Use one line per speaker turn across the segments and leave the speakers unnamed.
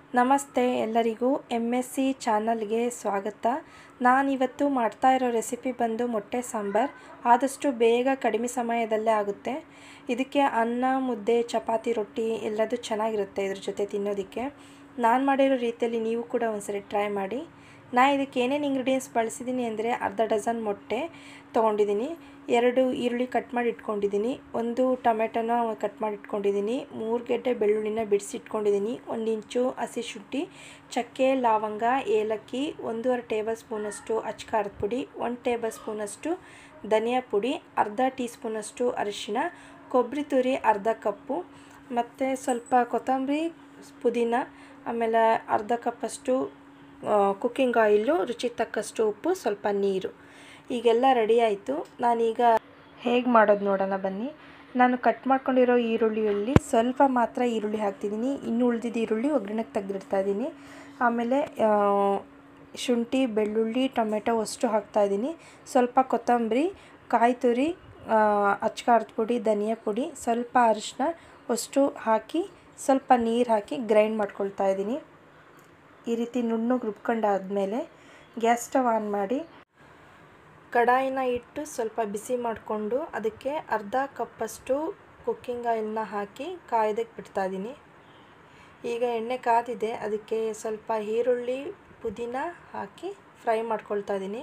ನಮಸ್ತೆ ಎಲ್ಲರಿಗೂ M S C ಚಾನಲ್ಗೆ ಸ್ವಾಗತ ನಾನಿವತ್ತು ಮಾಡ್ತಾ ಇರೋ ರೆಸಿಪಿ ಬಂದು ಮೊಟ್ಟೆ ಸಾಂಬಾರು ಆದಷ್ಟು ಬೇಗ ಕಡಿಮೆ ಸಮಯದಲ್ಲೇ ಆಗುತ್ತೆ ಇದಕ್ಕೆ ಅನ್ನ ಮುದ್ದೆ ಚಪಾತಿ ರೊಟ್ಟಿ ಎಲ್ಲದೂ ಚೆನ್ನಾಗಿರುತ್ತೆ ಇದ್ರ ಜೊತೆ ತಿನ್ನೋದಕ್ಕೆ ನಾನು ಮಾಡಿರೋ ರೀತಿಯಲ್ಲಿ ನೀವು ಕೂಡ ಒಂದ್ಸರಿ ಟ್ರೈ ಮಾಡಿ ನಾ ಇದಕ್ಕೆ ಏನೇನು ಇಂಗ್ರೀಡಿಯೆಂಟ್ಸ್ ಬಳಸಿದ್ದೀನಿ ಅಂದರೆ ಅರ್ಧ ಡಜನ್ ಮೊಟ್ಟೆ ತೊಗೊಂಡಿದ್ದೀನಿ ಎರಡು ಈರುಳ್ಳಿ ಕಟ್ ಮಾಡಿ ಇಟ್ಕೊಂಡಿದ್ದೀನಿ ಒಂದು ಟೊಮೆಟೊನ ಕಟ್ ಮಾಡಿ ಇಟ್ಕೊಂಡಿದ್ದೀನಿ ಮೂರು ಗೆಡ್ಡೆ ಬೆಳ್ಳುಳ್ಳಿನ ಬಿಡಿಸಿಟ್ಕೊಂಡಿದ್ದೀನಿ ಒಂದು ಇಂಚು ಹಸಿ ಶುಂಠಿ ಚಕ್ಕೆ ಲವಂಗ ಏಲಕ್ಕಿ ಒಂದೂವರೆ ಟೇಬಲ್ ಸ್ಪೂನಷ್ಟು ಅಚ್ಕಾರದ ಪುಡಿ ಒಂದು ಟೇಬಲ್ ಸ್ಪೂನಷ್ಟು ಧನಿಯಾ ಪುಡಿ ಅರ್ಧ ಟೀ ಸ್ಪೂನಷ್ಟು ಅರಿಶಿಣ ಕೊಬ್ಬರಿ ತುರಿ ಅರ್ಧ ಕಪ್ಪು ಮತ್ತು ಸ್ವಲ್ಪ ಕೊತ್ತಂಬರಿ ಪುದೀನ ಆಮೇಲೆ ಅರ್ಧ ಕಪ್ಪಷ್ಟು ಕುಕ್ಕಿಂಗ್ ಆಯಿಲು ರುಚಿಗೆ ತಕ್ಕಷ್ಟು ಉಪ್ಪು ಸ್ವಲ್ಪ ನೀರು ಈಗೆಲ್ಲ ರೆಡಿ ಆಯಿತು ನಾನೀಗ ಹೇಗೆ ಮಾಡೋದು ನೋಡೋಣ ಬನ್ನಿ ನಾನು ಕಟ್ ಮಾಡ್ಕೊಂಡಿರೋ ಈರುಳ್ಳಿಯಲ್ಲಿ ಸ್ವಲ್ಪ ಮಾತ್ರ ಈರುಳ್ಳಿ ಹಾಕ್ತಿದ್ದೀನಿ ಇನ್ನು ಉಳಿದಿದ್ದ ಈರುಳ್ಳಿ ಒಗ್ಗರಣೆಗೆ ತೆಗೆದಿಡ್ತಾ ಇದ್ದೀನಿ ಆಮೇಲೆ ಶುಂಠಿ ಬೆಳ್ಳುಳ್ಳಿ ಟೊಮೆಟೊ ಅಷ್ಟು ಹಾಕ್ತಾಯಿದ್ದೀನಿ ಸ್ವಲ್ಪ ಕೊತ್ತಂಬರಿ ಕಾಯಿ ತುರಿ ಅಚ್ಕಾರದ ಪುಡಿ ಧನಿಯಾ ಪುಡಿ ಸ್ವಲ್ಪ ಅರಿಶಿನ ಅಷ್ಟು ಹಾಕಿ ಸ್ವಲ್ಪ ನೀರು ಹಾಕಿ ಗ್ರೈಂಡ್ ಮಾಡ್ಕೊಳ್ತಾ ಇದ್ದೀನಿ ಈ ರೀತಿ ನುಣ್ಣಗೆ ರುಬ್ಕೊಂಡಾದಮೇಲೆ ಗ್ಯಾಸ್ ಸ್ಟವ್ ಆನ್ ಮಾಡಿ ಕಡಾಯಿನ ಇಟ್ಟು ಸ್ವಲ್ಪ ಬಿಸಿ ಮಾಡಿಕೊಂಡು ಅದಕ್ಕೆ ಅರ್ಧ ಕಪ್ಪಷ್ಟು ಕುಕ್ಕಿಂಗ್ ಆಯಿಲ್ನ ಹಾಕಿ ಕಾಯ್ದಕ್ಕೆ ಬಿಡ್ತಾ ಇದ್ದೀನಿ ಈಗ ಎಣ್ಣೆ ಕಾದಿದೆ ಅದಕ್ಕೆ ಸ್ವಲ್ಪ ಈರುಳ್ಳಿ ಪುದೀನ ಹಾಕಿ ಫ್ರೈ ಮಾಡ್ಕೊಳ್ತಾ ಇದ್ದೀನಿ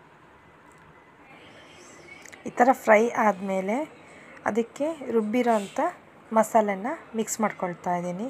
ಈ ಥರ ಫ್ರೈ ಆದಮೇಲೆ ಅದಕ್ಕೆ ರುಬ್ಬಿರೋ ಅಂಥ ಮಸಾಲೆನ ಮಿಕ್ಸ್ ಮಾಡ್ಕೊಳ್ತಾ ಇದ್ದೀನಿ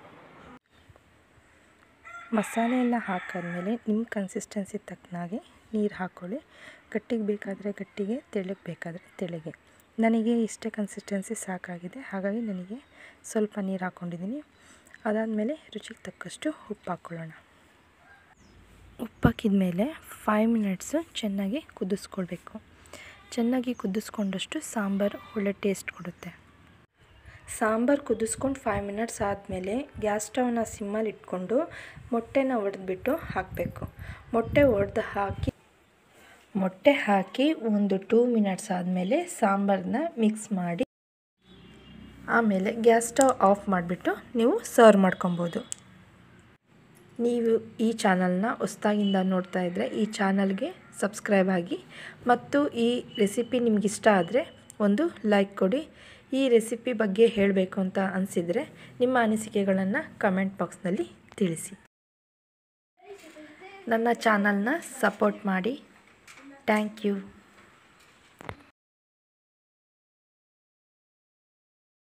ಮಸಾಲೆ ಎಲ್ಲ ಹಾಕಾದ್ಮೇಲೆ ನಿಮ್ಮ ಕನ್ಸಿಸ್ಟೆನ್ಸಿ ತಕ್ಕನಾಗೆ ನೀರು ಹಾಕ್ಕೊಳ್ಳಿ ಗಟ್ಟಿಗೆ ಬೇಕಾದರೆ ಗಟ್ಟಿಗೆ ತೆಳ್ಳಗೆ ಬೇಕಾದರೆ ತೆಳ್ಳಗೆ ನನಗೆ ಇಷ್ಟೇ ಕನ್ಸಿಸ್ಟೆನ್ಸಿ ಸಾಕಾಗಿದೆ ಹಾಗಾಗಿ ನನಗೆ ಸ್ವಲ್ಪ ನೀರು ಹಾಕ್ಕೊಂಡಿದ್ದೀನಿ ಅದಾದಮೇಲೆ ರುಚಿಗೆ ತಕ್ಕಷ್ಟು ಉಪ್ಪು ಹಾಕ್ಕೊಳ್ಳೋಣ ಉಪ್ಪು ಹಾಕಿದ ಮೇಲೆ ಫೈವ್ ಮಿನಿಟ್ಸು ಚೆನ್ನಾಗಿ ಕುದಿಸ್ಕೊಳ್ಬೇಕು ಚೆನ್ನಾಗಿ ಕುದಿಸ್ಕೊಂಡಷ್ಟು ಸಾಂಬಾರು ಒಳ್ಳೆ ಟೇಸ್ಟ್ ಕೊಡುತ್ತೆ ಸಾಂಬಾರು ಕುದಿಸ್ಕೊಂಡು ಫೈವ್ ಮಿನಿಟ್ಸ್ ಆದಮೇಲೆ ಗ್ಯಾಸ್ ಸ್ಟವ್ನ ಸಿಮ್ಮಲ್ಲಿ ಇಟ್ಕೊಂಡು ಮೊಟ್ಟೆನ ಒಡೆದ್ಬಿಟ್ಟು ಹಾಕಬೇಕು ಮೊಟ್ಟೆ ಒಡೆದು ಹಾಕಿ ಮೊಟ್ಟೆ ಹಾಕಿ ಒಂದು ಟೂ ಮಿನಿಟ್ಸ್ ಆದಮೇಲೆ ಸಾಂಬಾರನ್ನ ಮಿಕ್ಸ್ ಮಾಡಿ ಆಮೇಲೆ ಗ್ಯಾಸ್ ಸ್ಟವ್ ಆಫ್ ಮಾಡಿಬಿಟ್ಟು ನೀವು ಸರ್ವ್ ಮಾಡ್ಕೊಬೋದು ನೀವು ಈ ಚಾನಲ್ನ ಹೊಸ್ದಾಗಿಂದ ನೋಡ್ತಾ ಇದ್ದರೆ ಈ ಚಾನಲ್ಗೆ ಸಬ್ಸ್ಕ್ರೈಬ್ ಆಗಿ ಮತ್ತು ಈ ರೆಸಿಪಿ ನಿಮಗಿಷ್ಟ ಆದರೆ ಒಂದು ಲೈಕ್ ಕೊಡಿ ಈ ರೆಸಿಪಿ ಬಗ್ಗೆ ಹೇಳಬೇಕು ಅಂತ ಅನಿಸಿದರೆ ನಿಮ್ಮ ಅನಿಸಿಕೆಗಳನ್ನು ಕಮೆಂಟ್ ಬಾಕ್ಸ್ನಲ್ಲಿ ತಿಳಿಸಿ ನನ್ನ ಚಾನಲ್ನ ಸಪೋರ್ಟ್ ಮಾಡಿ ಥ್ಯಾಂಕ್ ಯು